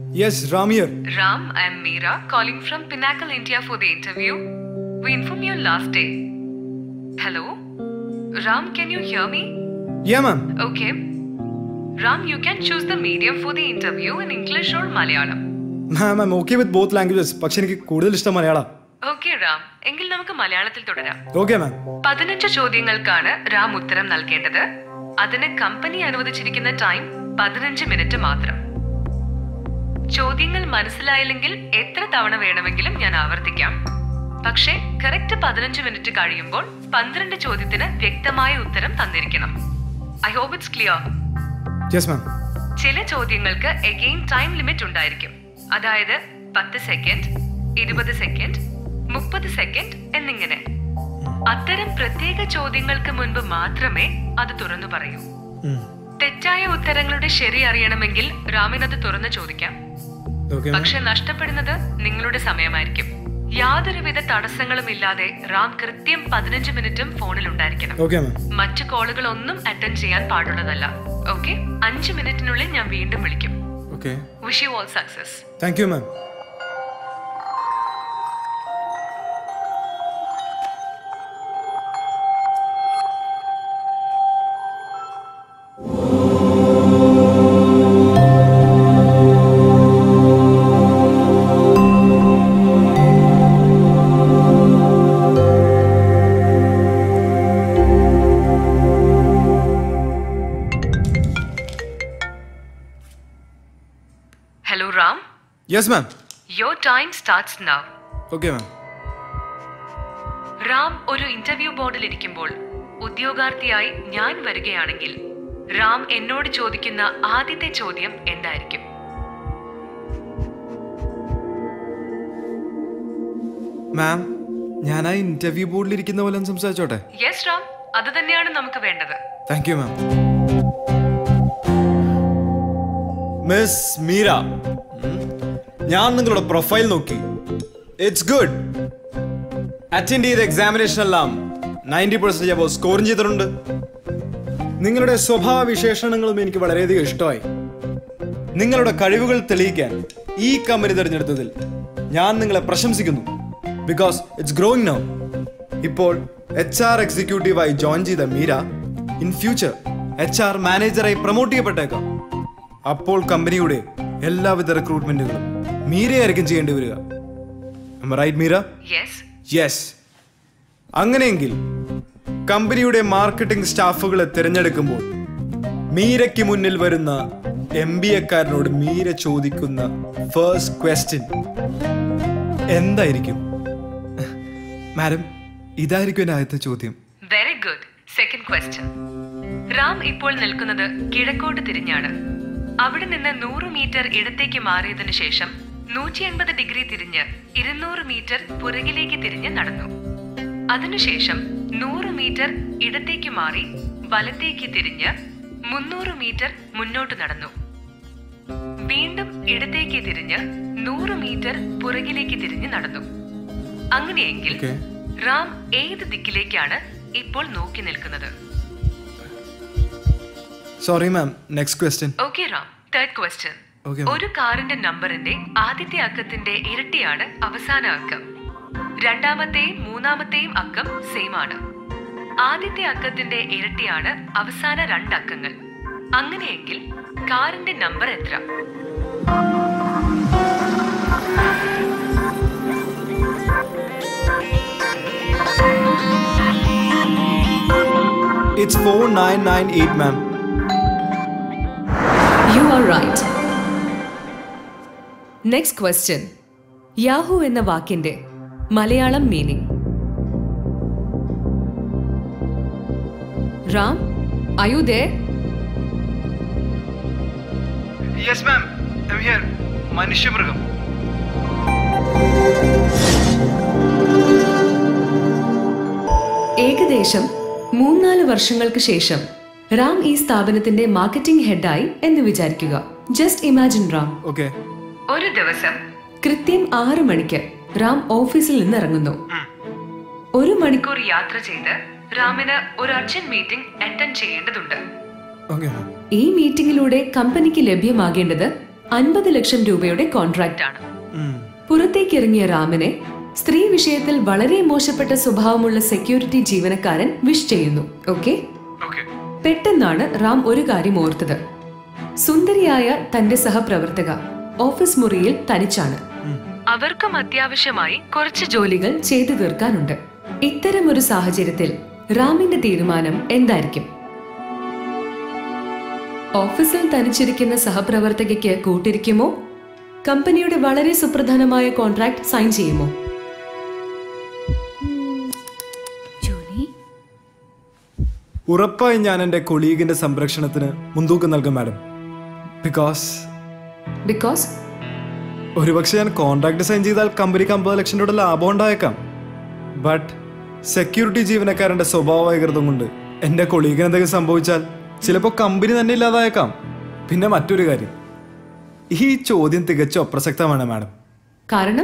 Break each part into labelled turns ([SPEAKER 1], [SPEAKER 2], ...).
[SPEAKER 1] Yes റാമിയർ
[SPEAKER 2] Ram, I'm Meera, calling from Pinnacle India for the interview. We informed you last day. Hello? Ram, can you hear me?
[SPEAKER 1] Yeah ma'am
[SPEAKER 2] Okay. Ram, you can choose the medium for the interview in English or Malayalam.
[SPEAKER 1] Ma'am I okay with both languages പക്ഷെ എനിക്ക് കൂടുതൽ ഇഷ്ടം Malayalam
[SPEAKER 2] okay Ram എങ്കിൽ നമുക്ക് മലയാളത്തിൽ തുടരാം
[SPEAKER 1] okay ma'am
[SPEAKER 2] പതിനഞ്ച് ചോദ്യങ്ങൾക്കാണ് റാം ഉത്തരം നൽകേണ്ടത് അതിന് കമ്പനി അനുവദിച്ചിരിക്കുന്ന ടൈം പതിനഞ്ച് മിനിറ്റ് മാത്രം ചോദ്യങ്ങൾ മനസ്സിലായില്ലെങ്കിൽ എത്ര തവണ വേണമെങ്കിലും ഞാൻ ആവർത്തിക്കാം പക്ഷേ കറക്റ്റ് പതിനഞ്ച് മിനിറ്റ് കഴിയുമ്പോൾ പന്ത്രണ്ട് ചോദ്യത്തിന് വ്യക്തമായ ഉത്തരം തന്നിരിക്കണം I hope it's clear
[SPEAKER 1] yes ma'am
[SPEAKER 2] ചില ചോദ്യങ്ങൾക്ക് എഗെയിൻ ടൈം ലിമിറ്റ് ഉണ്ടായിരിക്കും അതായത് പത്ത് സെക്കൻഡ് ഇരുപത് സെക്കൻഡ് മുപ്പത് സെക്കൻഡ് എന്നിങ്ങനെ അത്തരം പ്രത്യേക ചോദ്യങ്ങൾക്ക് മുൻപ് മാത്രമേ അത് തുറന്നു പറയൂ തെറ്റായ ഉത്തരങ്ങളുടെ ശരി അറിയണമെങ്കിൽ രാമിന് അത് തുറന്നു ചോദിക്കാം
[SPEAKER 1] ഓക്കെ
[SPEAKER 2] പക്ഷെ നഷ്ടപ്പെടുന്നത് നിങ്ങളുടെ സമയമായിരിക്കും യാതൊരുവിധ തടസ്സങ്ങളും ഇല്ലാതെ റാം കൃത്യം പതിനഞ്ച് മിനിറ്റും ഫോണിൽ ഉണ്ടായിരിക്കണം
[SPEAKER 1] ഓക്കെ മാം
[SPEAKER 2] മറ്റു കോളുകൾ ഒന്നും അറ്റൻഡ് ചെയ്യാൻ പാടുള്ളതല്ല ഓക്കെ അഞ്ച് മിനിറ്റിനുള്ളിൽ ഞാൻ വീണ്ടും വിളിക്കും
[SPEAKER 1] okay
[SPEAKER 2] wish you all success
[SPEAKER 1] thank you ma'am
[SPEAKER 2] hello Ram
[SPEAKER 1] yes ma'am
[SPEAKER 2] your time starts now
[SPEAKER 1] okay ma'am
[SPEAKER 2] Ram ഒരു ഇന്റർവ്യൂ ബോർഡിൽ ഇരിക്കുമ്പോൾ ഉദ്യോഗാർത്ഥിയായി ഞാൻ വരികയാണെങ്കിൽ റാം എന്നോട് ചോദിക്കുന്ന ആദ്യത്തെ ചോദ്യം എന്തായിരിക്കും
[SPEAKER 1] മാം ഞാൻ ആ ഇന്റർവ്യൂ ബോർഡിൽ ഇരിക്കുന്ന പോലെ ഒന്ന് സംസാരിച്ചോട്ടെ
[SPEAKER 2] യെസ് റാം അത് തന്നെയാണ് നമുക്ക് വേണ്ടത്
[SPEAKER 1] thank you ma'am miss Meera ഞാൻ നിങ്ങളുടെ പ്രൊഫൈൽ നോക്കി ഇറ്റ്സ് ഗുഡ് അറ്റൻഡ് ചെയ്ത എക്സാമിനേഷൻ എല്ലാം നയൻറ്റി പെർസെൻറ്റേജ് അപ്പോൾ സ്കോറും ചെയ്തിട്ടുണ്ട് നിങ്ങളുടെ സ്വഭാവ വിശേഷണങ്ങളും എനിക്ക് വളരെയധികം ഇഷ്ടമായി നിങ്ങളുടെ കഴിവുകൾ തെളിയിക്കാൻ ഈ കമ്പനി തിരഞ്ഞെടുത്തതിൽ ഞാൻ നിങ്ങളെ പ്രശംസിക്കുന്നു ബിക്കോസ് ഇറ്റ്സ് ഗ്രോയിങ് നൗ ഇപ്പോൾ എച്ച് ആർ എക്സിക്യൂട്ടീവായി ജോയിൻ ചെയ്ത Meera in future H R മാനേജറായി പ്രൊമോട്ട് ചെയ്യപ്പെട്ടേക്കാം അപ്പോൾ കമ്പനിയുടെ എല്ലാവിധ റിക്രൂട്ട്മെന്റുകളും മീരയായിരിക്കും ചെയ്യേണ്ടി വരിക റൈറ്റ് മീര
[SPEAKER 2] യെസ്
[SPEAKER 1] യെസ് അങ്ങനെയെങ്കിൽ കമ്പനിയുടെ മാർക്കറ്റിംഗ് സ്റ്റാഫുകളെ തിരഞ്ഞെടുക്കുമ്പോൾ മീരയ്ക്ക് മുന്നിൽ വരുന്ന എം ബി എക്കാരനോട് മീര ചോദിക്കുന്ന ഫേസ്റ്റ് ക്വസ്റ്റ്യൻ എന്തായിരിക്കും മാഡം ഇതായിരിക്കും എൻ്റെ ആദ്യത്തെ ചോദ്യം
[SPEAKER 2] very good second question Ram ഇപ്പോൾ നിൽക്കുന്നത് കിഴക്കോട്ട് തിരിഞ്ഞാണ് അവിടെ നിന്ന് നൂറ് മീറ്റർ ഇടത്തേക്ക് മാറിയതിനു ശേഷം നൂറ്റി എൺപത് ഡിഗ്രി തിരിഞ്ഞ് ഇരുന്നൂറ് മീറ്റർ പുറകിലേക്ക് തിരിഞ്ഞ് നടന്നു അതിനുശേഷം നൂറ് മീറ്റർ ഇടത്തേക്ക് മാറി വലത്തേക്ക് തിരിഞ്ഞ് മുന്നൂറ് മീറ്റർ മുന്നോട്ട് നടന്നു വീണ്ടും ഇടത്തേക്ക് തിരിഞ്ഞ് നൂറ് മീറ്റർ പുറകിലേക്ക് തിരിഞ്ഞ് നടന്നു അങ്ങനെയെങ്കിൽ
[SPEAKER 1] Okay.
[SPEAKER 2] റാം ഏത് ദിക്കിലേക്കാണ് ഇപ്പോൾ നോക്കി നിൽക്കുന്നത്
[SPEAKER 1] sorry ma'am next question
[SPEAKER 2] okay Ram third question
[SPEAKER 1] Okay,
[SPEAKER 2] ഒരു കാറിന്റെ നമ്പറിന്റെ ആദ്യത്തെ അക്കത്തിന്റെ ഇരട്ടിയാണ് അവസാന അക്കം രണ്ടാമത്തെയും മൂന്നാമത്തെയും അക്കം സെയിം ആണ് ആദ്യത്തെ അക്കത്തിന്റെ ഇരട്ടിയാണ് അവസാന രണ്ട് അക്കങ്ങൾ അങ്ങനെയെങ്കിൽ കാറിന്റെ നമ്പർ എത്ര
[SPEAKER 1] it's four nine nine eight ma'am
[SPEAKER 2] you are right next question Yahoo എന്ന വാക്കിന്റെ മലയാളം മീനിങ് റാം അയു ദേ
[SPEAKER 1] യെസ് മാം ഹിയർ മനുഷ്യമൃഗം
[SPEAKER 2] ഏകദേശം മൂന്നാല് വർഷങ്ങൾക്ക് ശേഷം റാം ഈ സ്ഥാപനത്തിന്റെ മാർക്കറ്റിംഗ് ഹെഡായി എന്ന് വിചാരിക്കുക ജസ്റ്റ് ഇമാജിൻ റാം
[SPEAKER 1] ഓക്കെ
[SPEAKER 2] ഒരു ദിവസം കൃത്യം ആറു മണിക്ക് റാം ഓഫീസിൽ നിന്ന് ഇറങ്ങുന്നു ഒരു മണിക്കൂർ യാത്ര ചെയ്ത് റാമിന് ഒരു അർജന്റ് മീറ്റിംഗ് അറ്റൻഡ് ചെയ്യേണ്ടതുണ്ട്
[SPEAKER 1] ഓക്കെ മാം
[SPEAKER 2] ഈ മീറ്റിംഗിലൂടെ കമ്പനിക്ക് ലഭ്യമാകേണ്ടത് അൻപത് ലക്ഷം രൂപയുടെ കോൺട്രാക്റ്റ് ആണ് പുറത്തേക്കിറങ്ങിയ രാമനെ സ്ത്രീ വിഷയത്തിൽ വളരെ മോശപ്പെട്ട സ്വഭാവമുള്ള സെക്യൂരിറ്റി ജീവനക്കാരൻ വിഷ് ചെയ്യുന്നു ഓക്കെ പെട്ടെന്നാണ് റാം ഒരു കാര്യം ഓർത്തത് സുന്ദരിയായ തന്റെ സഹപ്രവർത്തക ഓഫീസ് മുറിയിൽ തനിച്ചാണ് അവർക്കും അത്യാവശ്യമായി കുറച്ച് ജോലികൾ ചെയ്തു തീർക്കാനുണ്ട് ഇത്തരം ഒരു സാഹചര്യത്തിൽ റാമിന്റെ തീരുമാനം എന്തായിരിക്കും ഓഫീസിൽ തനിച്ചിരിക്കുന്ന സഹപ്രവർത്തകയ്ക്ക് കൂട്ടിരിക്കുമോ കമ്പനിയുടെ വളരെ സുപ്രധാനമായ കോൺട്രാക്ട് സൈൻ ചെയ്യുമോ
[SPEAKER 3] ജോലി
[SPEAKER 1] ഉറപ്പായും ഞാൻ എൻ്റെ കൊളീഗിന്റെ സംരക്ഷണത്തിന് മുൻതൂക്കം നൽകും മാഡം ബിക്കോസ്
[SPEAKER 2] ബിക്കോസ്
[SPEAKER 1] ഒരുപക്ഷെ ഞാൻ കോൺട്രാക്ട് സൈൻ ചെയ്താൽ കമ്പനിക്ക് അമ്പത് ലക്ഷം രൂപയുടെ ലാഭം ഉണ്ടായേക്കാം ബട്ട് സെക്യൂരിറ്റി ജീവനക്കാരന്റെ സ്വഭാവ വൈകൃതം കൊണ്ട് എൻ്റെ കൊളീഗിന് എന്തെങ്കിലും സംഭവിച്ചാൽ ചിലപ്പോൾ കമ്പനി തന്നെ ഇല്ലാതായേക്കാം പിന്നെ മറ്റൊരു കാര്യം ഈ ചോദ്യം തികച്ചും അപ്രസക്തമാണ് മാഡം
[SPEAKER 2] കാരണം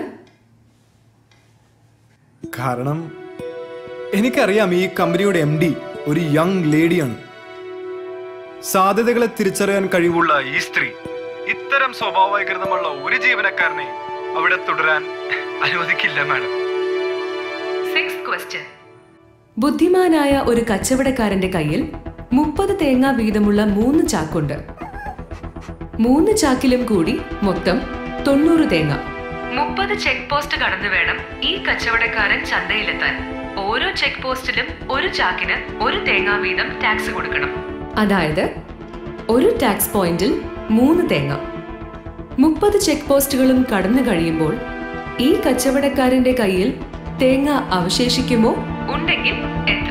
[SPEAKER 1] കാരണം എനിക്കറിയാം ഈ കമ്പനിയുടെ എം ഡി ഒരു യങ് ലേഡിയാണ് സാധ്യതകളെ തിരിച്ചറിയാൻ കഴിവുള്ള ഈ സ്ത്രീ ഇത്തരം സ്വഭാവ വൈകൃതമുള്ള ഒരു ജീവനക്കാരനെ അവിടെ തുടരാൻ അനുവദിക്കില്ല മാഡം
[SPEAKER 2] സിക്സ് ക്വസ്റ്റ്യൻ ബുദ്ധിമാനായ ഒരു കച്ചവടക്കാരന്റെ കയ്യിൽ മുപ്പത് തേങ്ങ വീതമുള്ള മൂന്ന് ചാക്കുണ്ട് മൂന്ന് ചാക്കിലും കൂടി മൊത്തം തൊണ്ണൂറ് തേങ്ങ മുപ്പത് ചെക്ക് പോസ്റ്റ് കടന്നു വേണം ഈ കച്ചവടക്കാരൻ ചന്തയിലെത്താൻ ഓരോ ചെക്ക് പോസ്റ്റിലും ഒരു ചാക്കിന് ഒരു തേങ്ങ വീതം ടാക്സ് കൊടുക്കണം അതായത് ഒരു ടാക്സ് പോയിന്റിൽ മൂന്ന് തേങ്ങ മുപ്പത് ചെക്ക് പോസ്റ്റുകളും കടന്നു കഴിയുമ്പോൾ ഈ കച്ചവടക്കാരന്റെ കയ്യിൽ തേങ്ങ അവശേഷിക്കുമോ ഉണ്ടെങ്കിൽ എത്ര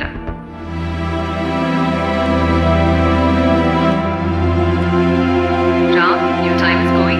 [SPEAKER 2] Ram, your time is going.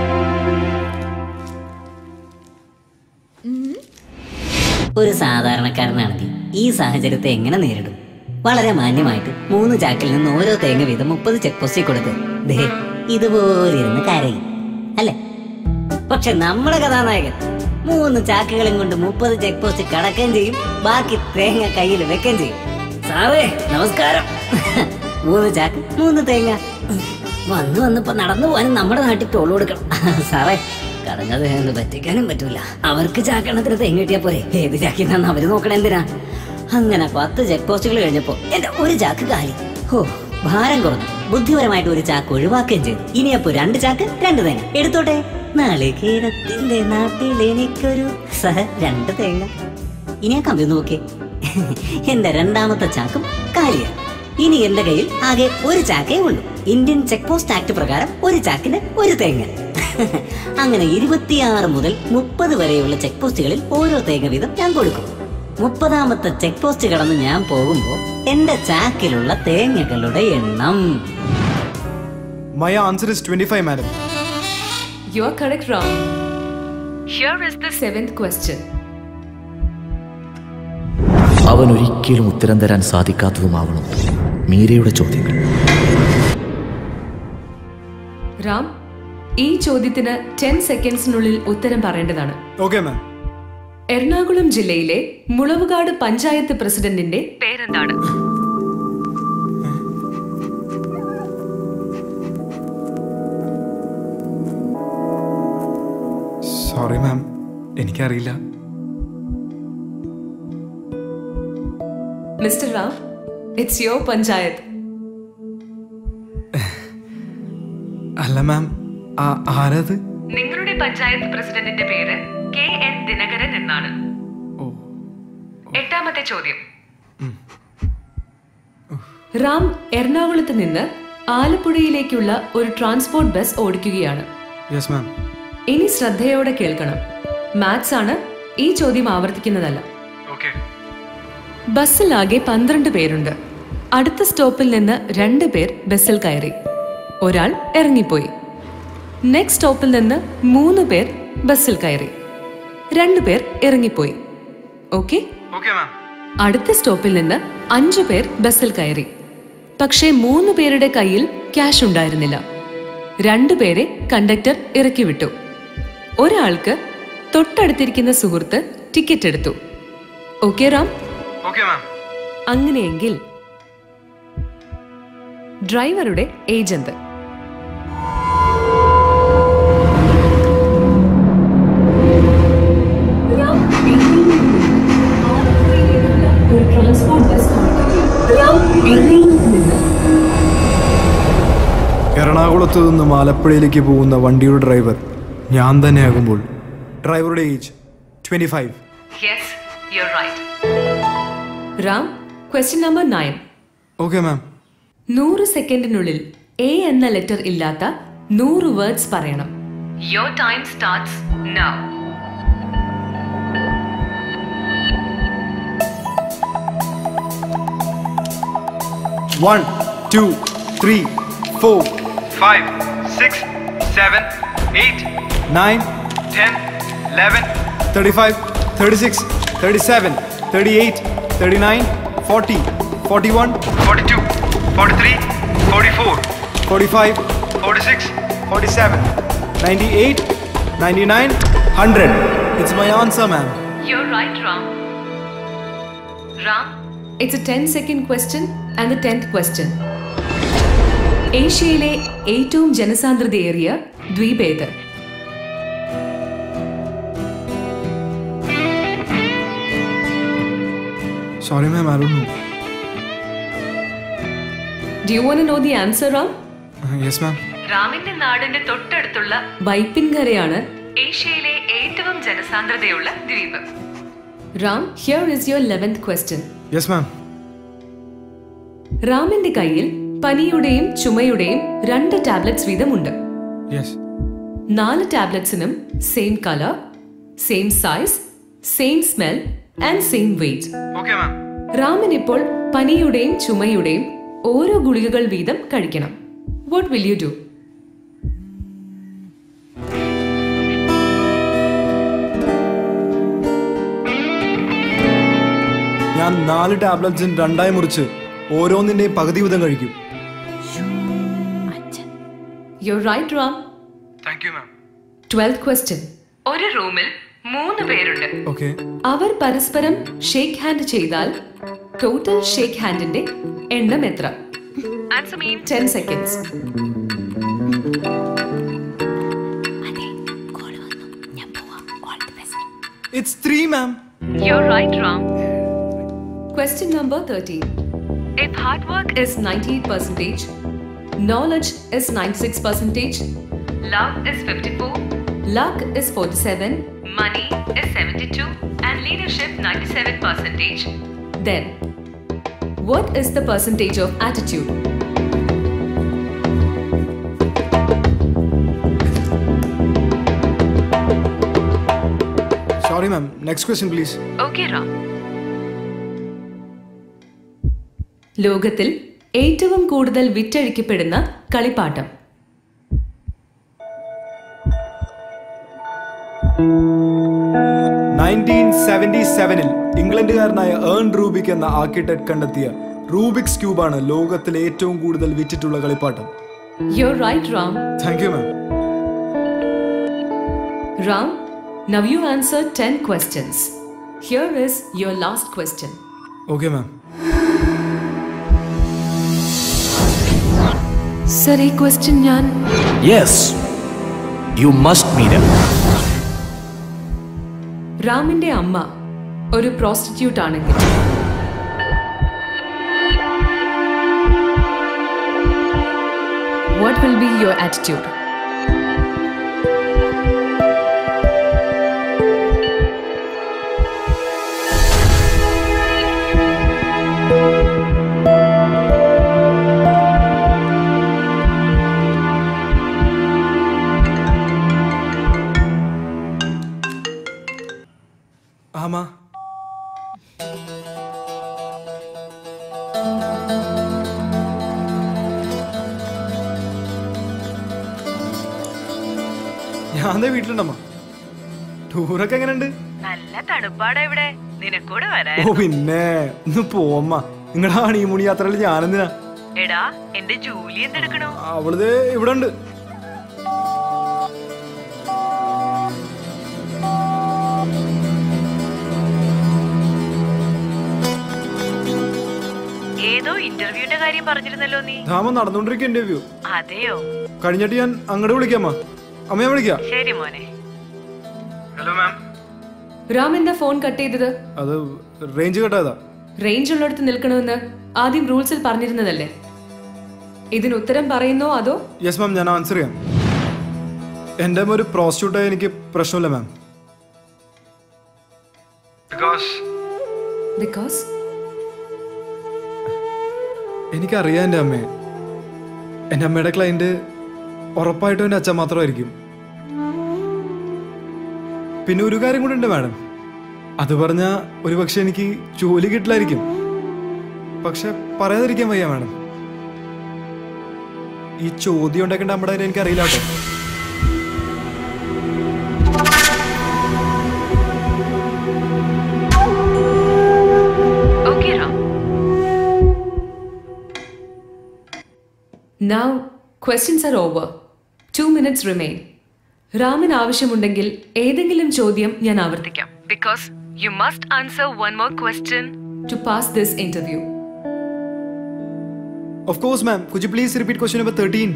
[SPEAKER 3] ഒരു സാധാരണക്കാരനാണെങ്കിൽ ഈ സാഹചര്യത്തെ എങ്ങനെ നേരിടും വളരെ മാന്യമായിട്ട് മൂന്ന് ചാക്കിൽ നിന്ന് ഓരോ തേങ്ങ വീതം മുപ്പത് ചെക്ക് പോസ്റ്റിൽ കൊടുത്ത് ദേ ഇതുപോലെ ഇരുന്ന് കരയും അല്ലേ പക്ഷെ നമ്മുടെ കഥാനായകൻ മൂന്ന് ചാക്കുകളും കൊണ്ട് മുപ്പത് ചെക്ക് പോസ്റ്റ് കടക്കുകയും ചെയ്യും ബാക്കി തേങ്ങ കയ്യിൽ വെക്കുകയും ചെയ്യും സാറേ നമസ്കാരം മൂന്ന് ചാക്ക് മൂന്ന് തേങ്ങ വന്ന് വന്നിപ്പോ നടന്നു പോകാനും നമ്മുടെ നാട്ടിൽ ടോൾ കൊടുക്കണം സാറേ കടഞ്ഞത് എന്ന് പറ്റിക്കാനും പറ്റൂല അവർക്ക് ചാക്കണത്തിന് തേങ്ങ കിട്ടിയാ പോരെ ഏത് ചാക്കിനാന്ന് അവര് നോക്കണ എന്തിനാ അങ്ങനെ പത്ത് ചെക്ക് പോസ്റ്റുകൾ കഴിഞ്ഞപ്പോ എന്റെ ഒരു ചാക്ക് കാലി ഹോ ഭാരം കുറഞ്ഞു ബുദ്ധിപരമായിട്ട് ഒരു ചാക്ക് ഒഴിവാക്കുകയും ചെയ്തു ഇനിയപ്പോ രണ്ട് ചാക്ക് രണ്ട് തേങ്ങ എടുത്തോട്ടെ നാളികേരത്തിന്റെ നാട്ടിൽ എനിക്കൊരു സഹ രണ്ട് തേങ്ങ ഇനി ആ കമ്പി ഒന്ന് നോക്കേ എന്റെ രണ്ടാമത്തെ ചാക്കും കാലിയാണ് ഇനി എന്റെ കയ്യിൽ ആകെ ഒരു ചാക്കേ ഉള്ളൂ ഇന്ത്യൻ ചെക്ക് പോസ്റ്റ് ആക്ട് പ്രകാരം ഒരു ചാക്കിന് ഒരു തേങ്ങ അങ്ങനെ ഇരുപത്തിയാറ് മുതൽ മുപ്പത് വരെയുള്ള ചെക്ക് പോസ്റ്റുകളിൽ ഓരോ തേങ്ങ വീതം ഞാൻ കൊടുക്കും മുപ്പതാമത്തെ ചെക്ക് പോസ്റ്റ് കടന്ന് ഞാൻ പോകുമ്പോൾ എന്റെ ചാക്കിലുള്ള തേങ്ങകളുടെ എണ്ണം
[SPEAKER 1] my answer is twenty five madam
[SPEAKER 2] You are correct, Ram. Here is the seventh question.
[SPEAKER 4] അവൻ ഒരിക്കലും ഉത്തരം തരാൻ സാധിക്കാത്തതുമാവണം മീരയുടെ ചോദ്യങ്ങൾ
[SPEAKER 2] റാം ഈ ചോദ്യത്തിന് ടെൻ സെക്കൻഡ്സിനുള്ളിൽ ഉത്തരം പറയേണ്ടതാണ്
[SPEAKER 1] ഓക്കെ മാം
[SPEAKER 2] എറണാകുളം ജില്ലയിലെ മുളവുകാട് പഞ്ചായത്ത് പ്രസിഡന്റിന്റെ പേരെന്താണ്
[SPEAKER 1] സോറി മാം എനിക്കറിയില്ല
[SPEAKER 2] mister Ram it's your panchayat
[SPEAKER 1] അല്ല മാം ആരത്
[SPEAKER 2] നിങ്ങളുടെ പഞ്ചായത്ത് പ്രസിഡന്റിന്റെ പേര് കെ എൻ ദിനകരൻ എന്നാണ്
[SPEAKER 1] ഓ
[SPEAKER 2] എട്ടാമത്തെ ചോദ്യം റാം എറണാകുളത്ത് നിന്ന് ആലപ്പുഴയിലേക്കുള്ള ഒരു ട്രാൻസ്പോർട്ട് ബസ് ഓടിക്കുകയാണ്
[SPEAKER 1] യെസ് മാം
[SPEAKER 2] ഇനി ശ്രദ്ധയോടെ കേൾക്കണം മാത്സ് ആണ് ഈ ചോദ്യം ആവർത്തിക്കുന്നതല്ല
[SPEAKER 1] ഓക്കെ
[SPEAKER 2] ബസ്സിൽ ആകെ പന്ത്രണ്ട് പേരുണ്ട് അടുത്ത സ്റ്റോപ്പിൽ നിന്ന് രണ്ട് പേർ ബസ്സിൽ കയറി ഒരാൾ ഇറങ്ങിപ്പോയി നെക്സ്റ്റ് സ്റ്റോപ്പിൽ നിന്ന് മൂന്ന് പേർ ബസ്സിൽ കയറി രണ്ടു പേർ ഇറങ്ങിപ്പോയി ഓക്കെ
[SPEAKER 1] ഓക്കെ മാം
[SPEAKER 2] അടുത്ത സ്റ്റോപ്പിൽ നിന്ന് അഞ്ചു പേർ ബസ്സിൽ കയറി പക്ഷേ മൂന്ന് പേരുടെ കയ്യിൽ ക്യാഷ് ഉണ്ടായിരുന്നില്ല രണ്ടുപേരെ കണ്ടക്ടർ ഇറക്കി വിട്ടു ഒരാൾക്ക് തൊട്ടടുത്തിരിക്കുന്ന സുഹൃത്ത് ടിക്കറ്റ് എടുത്തു ഓക്കെ റാം
[SPEAKER 1] ഓക്കെ മാം
[SPEAKER 2] അങ്ങനെയെങ്കിൽ ഡ്രൈവറുടെ ഏജന്റ്
[SPEAKER 1] എറണാകുളത്ത് നിന്ന് ആലപ്പുഴയിലേക്ക് പോകുന്ന വണ്ടിയുടെ ഡ്രൈവർ ഞാൻ തന്നെയാകുമ്പോൾ ഡ്രൈവറുടെ age twenty five
[SPEAKER 2] yes you right Ram question number nine
[SPEAKER 1] okay ma'am
[SPEAKER 2] നൂറ് സെക്കൻഡിനുള്ളിൽ എ എന്ന ലെറ്റർ ഇല്ലാത്ത നൂറ് വേർഡ്സ് പറയണം your time starts now
[SPEAKER 1] one two three four
[SPEAKER 5] five, six, seven, eight,
[SPEAKER 1] nine
[SPEAKER 5] ten, eleven,
[SPEAKER 1] thirty five thirty six thirty seven thirty eight thirty nine forty forty one
[SPEAKER 5] forty-two, forty-three, forty-four,
[SPEAKER 1] forty five
[SPEAKER 5] forty-six,
[SPEAKER 1] forty seven ninety eight ninety nine hundred it's my answer ma'am
[SPEAKER 2] You're right, Ram. Ram, it's a 10 second question and the 10th question. ഏഷ്യയിലെ ഏറ്റവും ജനസാന്ദ്രതയേറിയ ദ്വീപ് ഏത്
[SPEAKER 1] sorry ma'am I don't know
[SPEAKER 2] do you want know the answer Ram
[SPEAKER 1] yes ma'am
[SPEAKER 2] റാമിന്റെ നാടിന്റെ തൊട്ടടുത്തുള്ള വൈപ്പിൻകരയാണ് ഏഷ്യയിലെ ഏറ്റവും ജനസാന്ദ്രതയുള്ള ദ്വീപ് Ram here is your eleventh question
[SPEAKER 1] yes ma'am
[SPEAKER 2] റാമിന്റെ കയ്യിൽ പനിയുടെയും ചുമയുടെയും രണ്ട് ടാബ്ലറ്റ്സ് വീതമുണ്ട്
[SPEAKER 1] യെസ്
[SPEAKER 2] നാല് ടാബ്ലറ്റ്സിനും same colour same size same smell and same weight
[SPEAKER 5] okay ma'am.
[SPEAKER 2] റാമിന് ഇപ്പോൾ പനിയുടെയും ചുമയുടെയും ഓരോ ഗുളികകൾ വീതം കഴിക്കണം വാട്ട് വിൽ യു ഡു
[SPEAKER 1] ഞാൻ നാല് ടാബ്ലറ്റ്സും രണ്ടായി മുറിച്ച് ഓരോന്നിന്റെയും പകുതി വീതം കഴിക്കും
[SPEAKER 2] you right Ram
[SPEAKER 5] Thank you ma'am.
[SPEAKER 2] Twelfth question ഒരു റൂമിൽ മൂന്ന് പേരുണ്ട്
[SPEAKER 1] ഓക്കെ
[SPEAKER 2] അവർ പരസ്പരം ഷേക്ക് ഹാൻഡ് ചെയ്താൽ ടോട്ടൽ ഷേക്ക് ഹാൻഡിന്റെ എണ്ണം എത്ര answer mean ten seconds
[SPEAKER 1] it's three ma'am
[SPEAKER 2] You're right, Ram. Question number 13. If hard work is 98%, knowledge is 96%, love is 54, luck is 47, money is 72, and leadership 97%, then what is the percentage of attitude?
[SPEAKER 1] Sorry ma'am next question please
[SPEAKER 2] Okay, Ram. ലോകത്തിൽ ഏറ്റവും കൂടുതൽ വിറ്റഴിക്കപ്പെടുന്ന കളിപ്പാട്ടം
[SPEAKER 1] nineteen seventy സെവനിൽ ഇംഗ്ലണ്ടുകാരനായ Erno Rubik എന്ന architect കണ്ടെത്തിയ Rubik's ക്യൂബാണ് ലോകത്തിലെ ഏറ്റവും കൂടുതൽ വിറ്റിട്ടുള്ള കളിപ്പാട്ടം
[SPEAKER 2] You're right, Ram.
[SPEAKER 1] Thank you ma'am
[SPEAKER 2] Ram, now you answered 10 questions. Here is your last question.
[SPEAKER 1] Okay ma'am
[SPEAKER 2] sir ഈ ക്വസ്റ്റ്യൻ ഞാൻ
[SPEAKER 4] യെസ് യു മസ്റ്റ് മീര
[SPEAKER 2] റാമിന്റെ അമ്മ ഒരു പ്രോസ്റ്റിറ്റ്യൂട്ട് ആണെങ്കിൽ what will be your attitude
[SPEAKER 1] ആമാ ഞാൻ ദേ വീട്ടിലുണ്ടമ്മ ടൂറൊക്കെ എങ്ങനെയുണ്ട്
[SPEAKER 6] നല്ല തണുപ്പാടാ ഇവിടെ നിനക്കൂടെ വരാൻ
[SPEAKER 1] ഓ പിന്നെ ഒന്ന് പോമ്മ നിങ്ങളുടെ ഹണിമൂണി യാത്രയിൽ ഞാനെന്തിനാ
[SPEAKER 6] എടാ എന്റെ ജൂലി എന്തെടുക്കണോ
[SPEAKER 1] അവളിത് ഇവിടെ ഉണ്ട്
[SPEAKER 6] ഏതോ ഇന്റർവ്യൂന്റെ കാര്യം പറഞ്ഞിരുന്നല്ലോ നീ
[SPEAKER 1] ധാമ നടന്നുകൊണ്ടിരിക്കുക ഇന്റർവ്യൂ
[SPEAKER 6] അതെയോ
[SPEAKER 1] കഴിഞ്ഞിട്ട് ഞാൻ അങ്ങോട്ട് വിളിക്കാമ്മ അമ്മയെ വിളിക്കാം
[SPEAKER 6] ശരി മോനെ
[SPEAKER 5] Hello ma'am.
[SPEAKER 2] റാം എന്താ ഫോൺ കട്ട് ചെയ്തത്
[SPEAKER 1] അത് റേഞ്ച് കട്ടായതാ
[SPEAKER 2] റേഞ്ച് ഉള്ളിടത്ത് നിൽക്കണമെന്ന് ആദ്യം റൂൾസിൽ പറഞ്ഞിരുന്നതല്ലേ ഇതിന് ഉത്തരം പറയുന്നോ അതോ
[SPEAKER 1] യെസ് മാം ഞാൻ ആൻസർ ചെയ്യാം എൻ്റെ ഒരു പ്രോസ്റ്റിറ്റ്യൂട്ടായി എനിക്ക് പ്രശ്നമില്ല മാം
[SPEAKER 5] ബിക്കോസ്
[SPEAKER 2] ബിക്കോസ്
[SPEAKER 1] എനിക്കറിയാം എൻ്റെ അമ്മയെ എൻ്റെ അമ്മയുടെ ക്ലയൻറ്റ് ഉറപ്പായിട്ടും എൻ്റെ അച്ഛൻ മാത്രമായിരിക്കും പിന്നെ ഒരു കാര്യം കൂടെ ഉണ്ട് മാഡം അത് പറഞ്ഞാൽ ഒരു പക്ഷെ എനിക്ക് ജോലി കിട്ടില്ലായിരിക്കും പക്ഷെ പറയാതിരിക്കാൻ വയ്യ മാഡം ഈ ചോദ്യം ഉണ്ടാക്കേണ്ട നമ്മുടെ കാര്യം എനിക്കറിയില്ല കേട്ടോ
[SPEAKER 2] okay Ram now questions are over two minutes remain റാമിന് ആവശ്യമുണ്ടെങ്കിൽ ഏതെങ്കിലും ചോദ്യം ഞാൻ ആവർത്തിക്കാം because you must answer one more question to pass this interview
[SPEAKER 1] of course ma'am could please repeat question number thirteen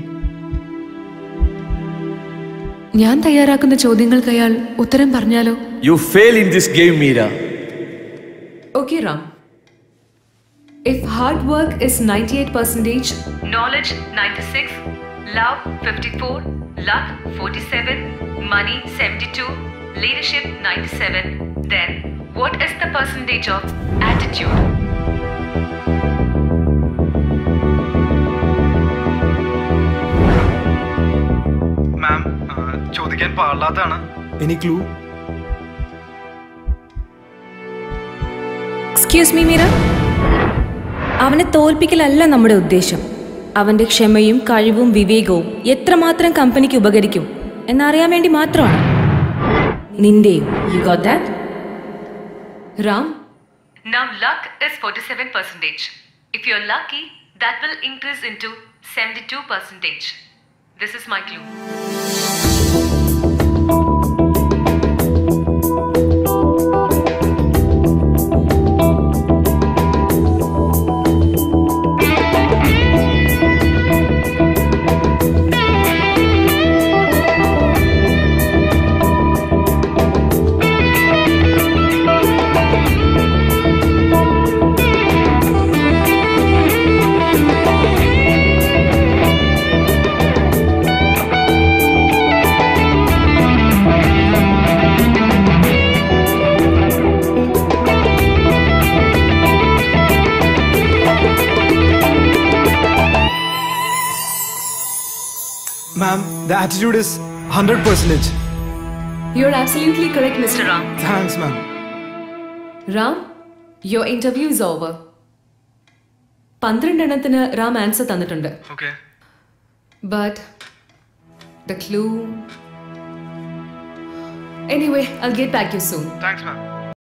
[SPEAKER 2] ഞാൻ തയ്യാറാക്കുന്ന ചോദ്യങ്ങൾക്ക് അയാൾ ഉത്തരം പറഞ്ഞാലോ
[SPEAKER 4] You fail in this game, Meera.
[SPEAKER 2] Okay, Ram. If hard work is 98%, knowledge 96, love 54, luck 47, money 72, leadership 97, then what is the percentage of attitude?
[SPEAKER 5] Ma'am ചോദിക്കാൻ പാടില്ലാത്തതാണ്
[SPEAKER 1] any clue
[SPEAKER 7] excuse me Meera അവനെ തോൽപ്പിക്കലല്ല നമ്മുടെ ഉദ്ദേശം അവന്റെ ക്ഷമയും കഴിവും വിവേകവും എത്രമാത്രം കമ്പനിക്ക് ഉപകരിക്കും എന്നറിയാൻ വേണ്ടി മാത്രമാണ് നിന്റെയും you got that
[SPEAKER 2] Ram? Now luck is 47%. If you're lucky, that will increase into 72%. This is my clue.
[SPEAKER 1] Ma'am the attitude is hundred percentage
[SPEAKER 2] You're absolutely correct, Mr. Ram.
[SPEAKER 1] Thanks ma'am
[SPEAKER 2] Ram your interview is over പന്ത്രണ്ടെണ്ണത്തിന് Ram answer തന്നിട്ടുണ്ട്
[SPEAKER 5] okay
[SPEAKER 2] but the clue anyway I get back you soon
[SPEAKER 5] thanks ma'am